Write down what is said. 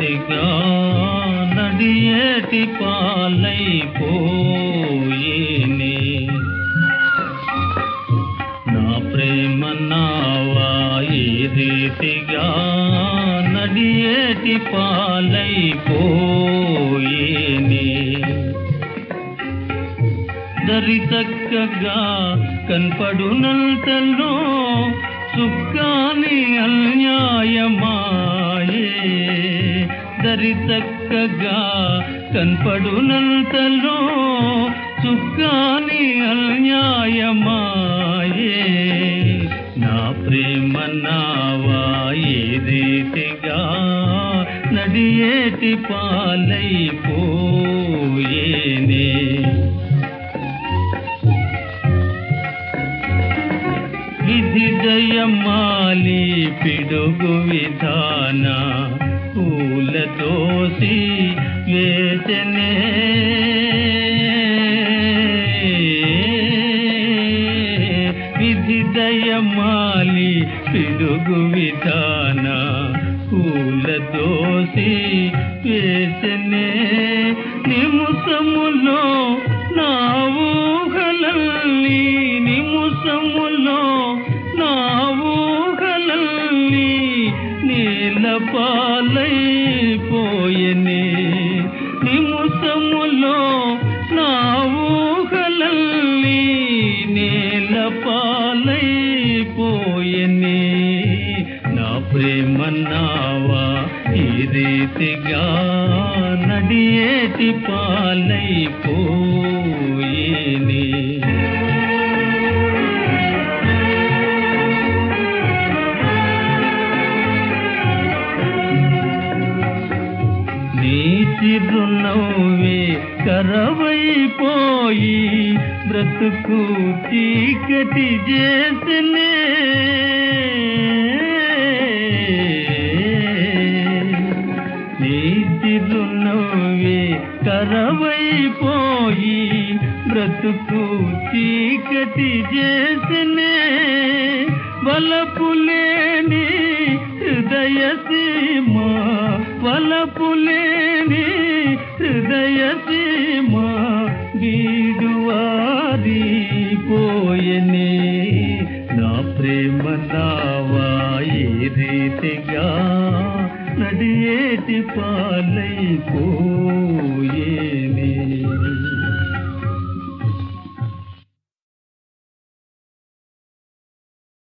రీతిగా నడియేటి పాలైపోయేనే నా ప్రేమ నావా ఈ రీతిగా నడియేటి పాలైపోయేనే దరి చక్కగా కనపడునంతలో సుఖాని అన్యాయమాయే దరి చక్కగా కనపడునంతలో సుఖాని అన్యాయమాయే నా ప్రేమ నావా ఈ రీతిగా నడియేటి పాలైపోయేనే విధి జయమాలి పిడుగు విధాన పూలతోసి వేచనే విధి దయమాలి పిడుగు విధాన పూలతోసి వేచనే నిముసములో నా ఊహలల్లి నిముసములో నా ఊహలల్లి నీల పాలైపోయనే నిముసములో నా ఊహలల్లి నేల పాలైపోయనే నా ప్రేమ నావా ఈ రీతిగా నడియేటి పాలైపోయేనే నీ చిరునవ్వే కరవైపోయి బ్రతుకు చీకటి చేసనే నీ చిరునవ్వే కరవైపోయి బ్రతుకు చీకటి చేసనే వలపులేని హృదయ సీమ వలపులేని హృదయ సీమ గీడువారి పోయనే నా ప్రేమ నావా ఈ రీతిగా నడియేటి పాలైపోయే